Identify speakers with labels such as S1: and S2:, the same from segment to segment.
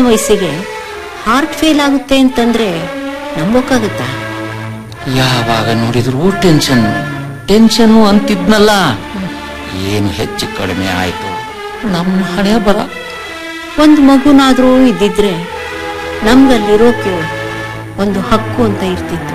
S1: ಸಣ್ಣ ವಯಸ್ಸಿಗೆ heart fail ಆಗುತ್ತೆ ಅಂತಂದ್ರೆ ನಂಬೋಕ್ಕಾಗುತ್ತಾ
S2: ಯಾವಾಗ ನೋಡಿದ್ರು ಟೆನ್ಷನ್ ಟೆನ್ಷನ್ ಅಂತಿದ್ನಲ್ಲ ಏನು ಹೆಚ್ಚು ಕಡಿಮೆ ಆಯ್ತು ನಮ್ಮ ಹಣೆ ಬರ
S1: ಒಂದು ಮಗುನಾದ್ರೂ ಇದ್ದಿದ್ರೆ ನಮ್ಗಲ್ಲಿರೋಕೆ ಒಂದು ಹಕ್ಕು ಅಂತ ಇರ್ತಿತ್ತು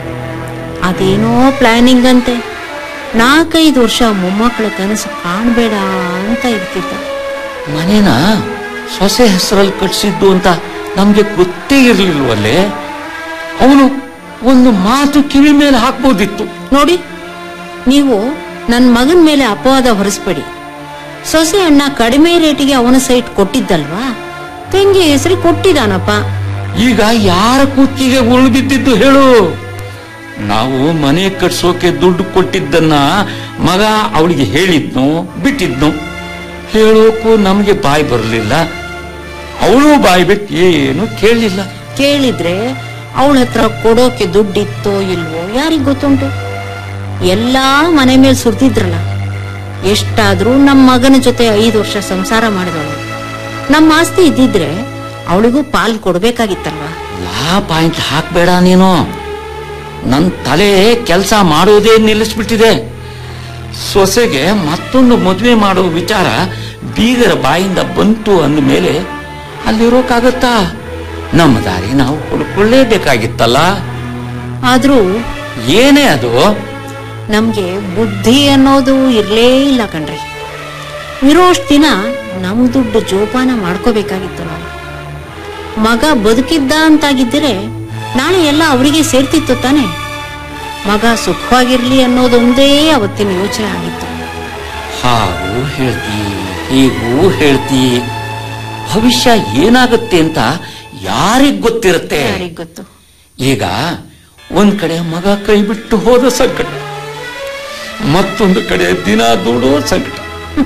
S1: ಅದೇನೋ ಪ್ಲಾನಿಂಗ್ ಅಂತೆ ನಾಲ್ಕೈದು ವರ್ಷ ಮೊಮ್ಮಕ್ಕಳ ಕನಸು ಕಾಣಬೇಡ ಅಂತ ಇರ್ತಿತ್ತು
S2: ಮನೇನ ಸೊಸೆ ಹೆಸರಲ್ಲಿ ಕಟ್ಸಿದ್ದು ಅಂತ ನಮ್ಗೆ ಗೊತ್ತೇ ಇರ್ಲಿಲ್ವಲ್ಲೇ ಅವನು ಒಂದು ಮಾತು ಕಿವಿ ಮೇಲೆ ಹಾಕ್ಬೋದಿತ್ತು
S1: ನೋಡಿ ನೀವು ನನ್ನ ಮಗನ ಮೇಲೆ ಅಪವಾದ ಹೊರಿಸ್ಬೇಡಿ ಸೊಸೆ ಅಣ್ಣ ಕಡಿಮೆ ರೇಟಿಗೆ ಅವನ ಸೈಟ್ ಕೊಟ್ಟಿದ್ದಲ್ವಾ ತಂಗಿ ಹೆಸರು ಕೊಟ್ಟಿದಾನಪ್ಪ
S2: ಈಗ ಯಾರ ಕುತ್ತಿಗೆ ಉರುಳು ಬಿದ್ದಿದ್ದು ಹೇಳು ನಾವು ಮನೆ ಕಟ್ಸೋಕೆ ದುಡ್ಡು ಕೊಟ್ಟಿದ್ದನ್ನ ಮಗ ಅವಳಿಗೆ ಹೇಳಿದ್ನು ಬಿಟ್ಟಿದ್ನು ಹೇಳೋಕು ನಮಗೆ ಬಾಯಿ ಬರಲಿಲ್ಲ ಅವಳು ಬಾಯಿ ಬಿಟ್ಟು ಏನು ಕೇಳಲಿಲ್ಲ
S1: ಕೇಳಿದ್ರೆ ಅವಳ ಹತ್ರ ಕೊಡೋಕೆ ದುಡ್ಡಿತ್ತೋ ಇಲ್ವೋ ಯಾರಿಗ್ ಗೊತ್ತುಂಟು ಎಲ್ಲಾ ಮನೆ ಮೇಲೆ ಸುರಿದಿದ್ರಲ್ಲ ಎಷ್ಟಾದ್ರೂ ನಮ್ಮ ಮಗನ ಜೊತೆ ಐದು ವರ್ಷ ಸಂಸಾರ ಮಾಡಿದವಳು ನಮ್ಮ ಆಸ್ತಿ ಇದ್ದಿದ್ರೆ ಅವಳಿಗೂ ಪಾಲ್ ಕೊಡ್ಬೇಕಾಗಿತ್ತಲ್ವಾ
S2: ಲಾ ಪಾಯಿಂಟ್ ಹಾಕ್ಬೇಡ ನೀನು ನನ್ನ ತಲೆ ಕೆಲಸ ಮಾಡೋದೇ ನಿಲ್ಲಿಸ್ಬಿಟ್ಟಿದೆ ಸೊಸೆಗೆ ಮತ್ತೊಂದು ಮದುವೆ ಮಾಡೋ ವಿಚಾರ ಬೀಗರ ಬಾಯಿಂದ ಬಂತು ಅಂದ ಮೇಲೆ ಅಲ್ಲಿರೋಕ್ಕಾಗತ್ತಾ ನಮ್ಮ ದಾರಿ ನಾವು ಹುಡ್ಕೊಳ್ಳೇಬೇಕಾಗಿತ್ತಲ್ಲ
S1: ಆದ್ರೂ
S2: ಏನೇ ಅದು
S1: ನಮ್ಗೆ ಬುದ್ಧಿ ಅನ್ನೋದು ಇರ್ಲೇ ಇಲ್ಲ ಕಣ್ರಿ ಇರೋಷ್ಟು ದಿನ ನಮ್ ದುಡ್ಡು ಜೋಪಾನ ಮಾಡ್ಕೋಬೇಕಾಗಿತ್ತು ನಾವು ಮಗ ಬದುಕಿದ್ದ ಅಂತಾಗಿದ್ದರೆ ನಾಳೆ ಎಲ್ಲ ಅವರಿಗೆ ಸೇರ್ತಿತ್ತು ತಾನೆ ಮಗ ಸುಖವಾಗಿರ್ಲಿ ಅನ್ನೋದೊಂದೇ ಅವತ್ತಿನ ಯೋಚನೆ ಆಗಿತ್ತು
S2: ಹಾಗೂ ಹೇಳ್ತಿ ಹೀಗೂ ಹೇಳ್ತಿ ಭವಿಷ್ಯ ಏನಾಗುತ್ತೆ ಅಂತ ಯಾರಿಗ್ ಗೊತ್ತಿರುತ್ತೆ
S1: ಯಾರಿಗ್ ಗೊತ್ತು
S2: ಈಗ ಒಂದ್ ಕಡೆ ಮಗ ಕೈ ಬಿಟ್ಟು ಹೋದ ಸಂಕಟ ಮತ್ತೊಂದು ಕಡೆ ದಿನ ದುಡೋ ಸಂಕಟ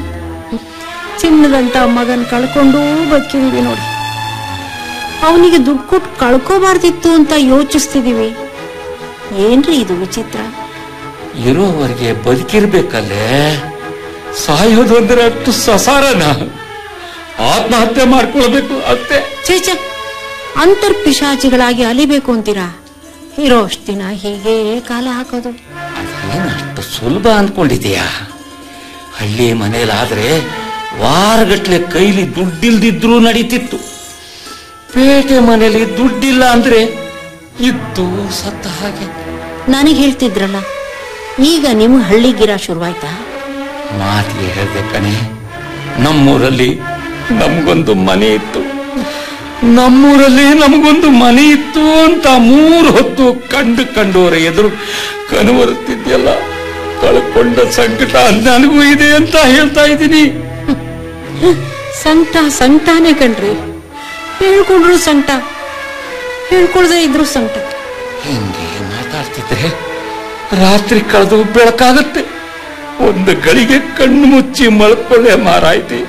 S1: ಚಿನ್ನದಂತ ಮಗನ್ ಕಳ್ಕೊಂಡು ಬದುಕಿದೀವಿ ನೋಡಿ ಅವನಿಗೆ ದುಡ್ಡು ಕೊಟ್ಟು ಕಳ್ಕೋಬಾರ್ದಿತ್ತು ಅಂತ ಯೋಚಿಸ್ತಿದೀವಿ ಏನ್ರಿ ಇದು ವಿಚಿತ್ರ
S2: ಇರೋವರೆಗೆ ಬದುಕಿರ್ಬೇಕಲ್ಲೇ ಸಾಯೋದು ಅಂದ್ರೆ ಅಷ್ಟು ಸಸಾರನ ಆತ್ಮಹತ್ಯೆ ಮಾಡ್ಕೊಳ್ಬೇಕು ಅಷ್ಟೇ
S1: ಚೇಚ ಅಂತರ್ ಪಿಶಾಚಿಗಳಾಗಿ ಅಲಿಬೇಕು ಅಂತೀರಾ ಇರೋ ಅಷ್ಟ್ ದಿನ ಹೀಗೆ ಕಾಲ ಹಾಕೋದು
S2: ಅದೇನಷ್ಟು ಸುಲಭ ಅನ್ಕೊಂಡಿದೀಯಾ ಹಳ್ಳಿ ಮನೇಲಾದ್ರೆ ವಾರಗಟ್ಲೆ ಕೈಲಿ ದುಡ್ಡಿಲ್ದಿದ್ರೂ ನಡೀತಿತ್ತು ಪೇಟೆ ಮನೇಲಿ ದುಡ್ಡಿಲ್ಲ ಅಂದ್ರೆ ಇದ್ದು ಸತ್ತ ಹಾಗೆ
S1: ನನಗೆ ಹೇಳ್ತಿದ್ರಲ್ಲ ಈಗ ನಿಮ್ ಹಳ್ಳಿಗಿರ ಶುರುವಾಯ್ತಾ
S2: ಮಾತಿಗೆ ಹೇಳ್ದೆ ಕಣೆ ನಮ್ಮೂರಲ್ಲಿ ನಮ್ಗೊಂದು ಮನೆ ಇತ್ತು ನಮ್ಮೂರಲ್ಲಿ ನಮಗೊಂದು ಮನೆ ಇತ್ತು ಅಂತ ಮೂರು ಹೊತ್ತು ಕಂಡು ಕಂಡೋರ ಎದುರು ಕನವರುತ್ತಿದ್ಯಲ್ಲ ಕಳ್ಕೊಂಡ ಸಂಕಟ ನನಗೂ ಇದೆ ಅಂತ ಹೇಳ್ತಾ ಇದ್ದೀನಿ
S1: ಸಂಕಟ ಸಂಕಟಾನೇ ಕಣ್ರಿ ಹೇಳ್ಕೊಂಡ್ರು ಸಂಕಟ ಹೇಳ್ಕೊಳ್ದೆ ಇದ್ರು ಸಂಕಟ
S2: ಹಿಂಗೆ ಮಾತಾಡ್ತಿದ್ರೆ ರಾತ್ರಿ ಕಳೆದು ಬೆಳಕಾಗತ್ತೆ ಒಂದು ಗಳಿಗೆ ಕಣ್ಣು ಮುಚ್ಚಿ ಮಲ್ಕೊಳ್ಳೆ ಮಾರಾಯ್ತಿ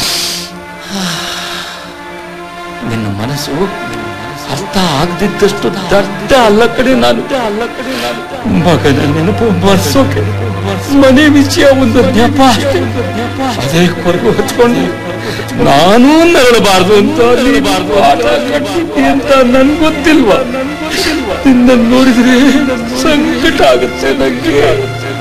S2: ನಿನ್ನ ಮನಸ್ಸು ಅರ್ಥ ಆಗದಿದ್ದಷ್ಟು ದಡ್ಡ ಅಲ್ಲ ಕಡೆ ನಾನು ಅಲ್ಲ ಕಡೆ ನಾನು ಮಗನ ನೆನಪು ಬರ್ಸೋಕೆ ಮನೆ ವಿಷಯ ಒಂದು ನೆಪ ಅಷ್ಟೇ ಅದೇ ಕೊರಗು ಹಚ್ಕೊಂಡು ನಾನು ನರಳಬಾರ್ದು ಅಂತ ನರಳಬಾರ್ದು ಆಟ ಕಟ್ಟಿದ್ದೆ ಅಂತ ನನ್ ಗೊತ್ತಿಲ್ವಾ ನಿನ್ನ ನೋಡಿದ್ರೆ ಸಂಕಟ ಆಗುತ್ತೆ ನಂಗೆ